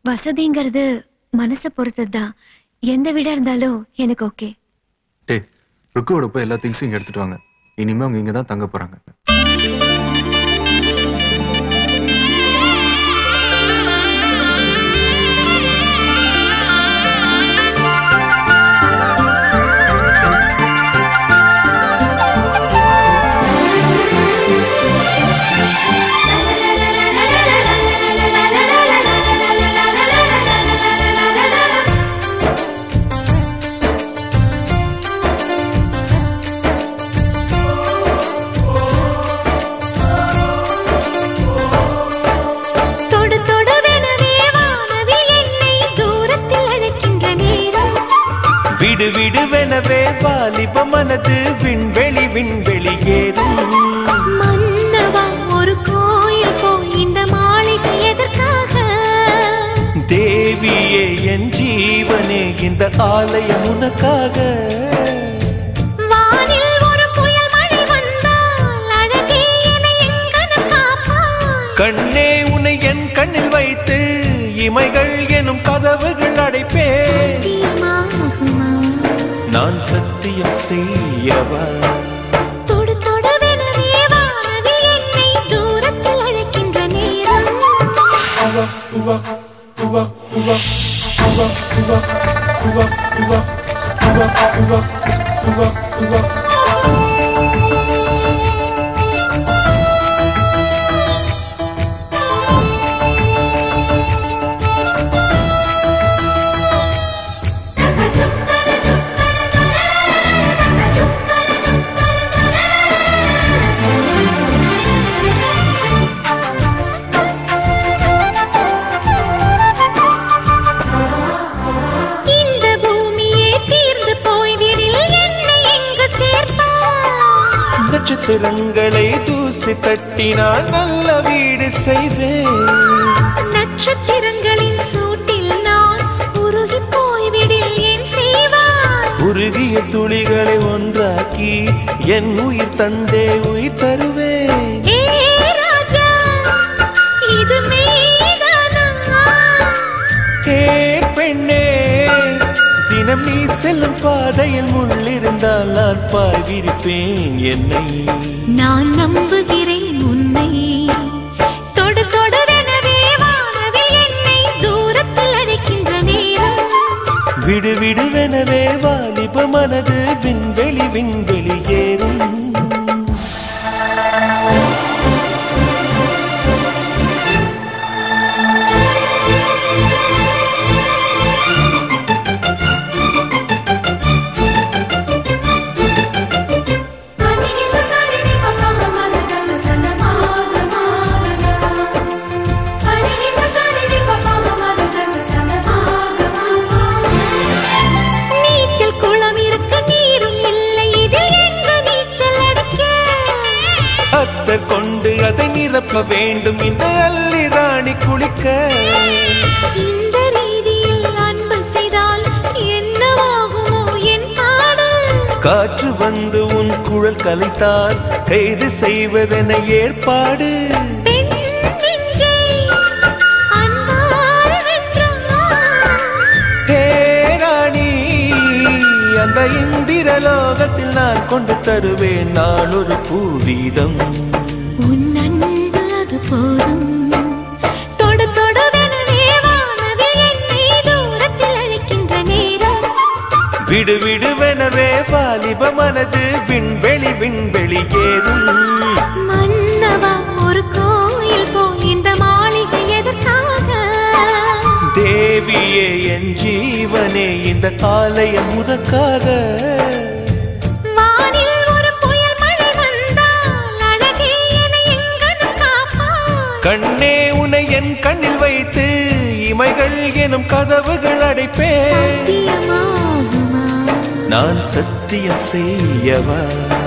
வசதிங்கிறது மனசை பொறுத்தது தான் எந்த வீடா இருந்தாலும் எனக்கு ஓகே டே ருக்குவோட போய் எல்லா திங்ஸும் இங்க எடுத்துட்டு வாங்க இனிமே அவங்க இங்க தான் தங்க போறாங்க தொடு தொடுவெனவே வானவில் என்னை தூரத்தில் அழைக்கின்ற நேரம் விடு விடுவெனவே வாலிப மனது விண்வெளி விண்வெளி ஏறும் மன்னவா ஒரு கோயில் போய் இந்த மாளிகை எதற்காக தேவியே என் ஜீவனே இந்த ஆலயம் உனக்காக வானில் ஒரு புயல் மழை வந்தால் அழகே என்னை எங்கனம் காப்பாய் கண்ணே உன்னை என் கண்ணில் வைத்து இமைகள் எனும் கதவுகள் அடைப்பேன் சத்தியமாகுமா நான் சத்தியம் செய்யவா தொடு தொடுவெனவே வானவில் என்னை தூரத்தில் அழைக்கின்ற நேரம் இந்த பூமியே தீர்ந்து போய்விடில் என்னை எங்கு சேர்ப்பாய் நட்சத்திரங்களை தூசி தட்டினால் நல்ல வீடு செய்வேன் நட்சத்திரங்களின் சூட்டில் நான் உருகி போய்விடில் ஏன் செய்வாய் உருகிய துளிகளை ஒன்றாக்கி என் உயிர் தந்தே உயிர் தருவேன் ஏ ராஜா இது மெய்தானா ஏ பெண்ணே தினம் நீ செல்லும் பாதையில் முள்ளிருந்தால் நான் பாய்விருப்பேன் என்னை நான் நம்புகிறேன் உன்னை தொடு தொடுவெனவே வானவில் என்னை தூரத்தில் அழைக்கின்ற நேரம் விடு விடுவெனவே வாலிப மனது விண்வெளி விண்வெளி ஏறும் நீச்சல் குளம் இருக்க நீரும் இல்லை இதில் எங்கு நீச்சல் அடிக்க அத்தர் கொண்டு அதை நிரப்ப வேண்டும் இந்த அல்லி ராணி குளிக்க இந்த ரீதியில் அன்பு செய்தால் என்னவாகுமோ என் பாடு காற்று வந்து உன் குழல் கலைத்தால் கைது செய்வதென ஏற்பாடு பெண் நெஞ்சை அன்பால் வென்றாய். ஹே ராணி அந்த இந்திர லோகத்தில் நான் கொண்டு தருவேன் நான் ஒரு பூவீதம் உன் அன்பு அது போதும் தொடு தொடுவெனவே வானவில் என்னை தூரத்தில் அழைக்கின்ற நேரம் விடு விடுவெனவே வாலிப மனது விண்வெளி விண்வெளி ஏறும் மன்னவா ஒரு கோயில் போய் இந்த மாளிகை எதற்காக தேவியே என் ஜீவனே இந்த ஆலயம் உனக்காக வானில் ஒரு புயல் மழை வந்தால் அழகே என்னை எங்கனம் காப்பாய் கண்ணே உன்னை என் கண்ணில் வைத்து இமைகள் எனும் கதவுகள் அடைப்பேன் சத்தியமாகுமா நான் சத்தியம் செய்யவா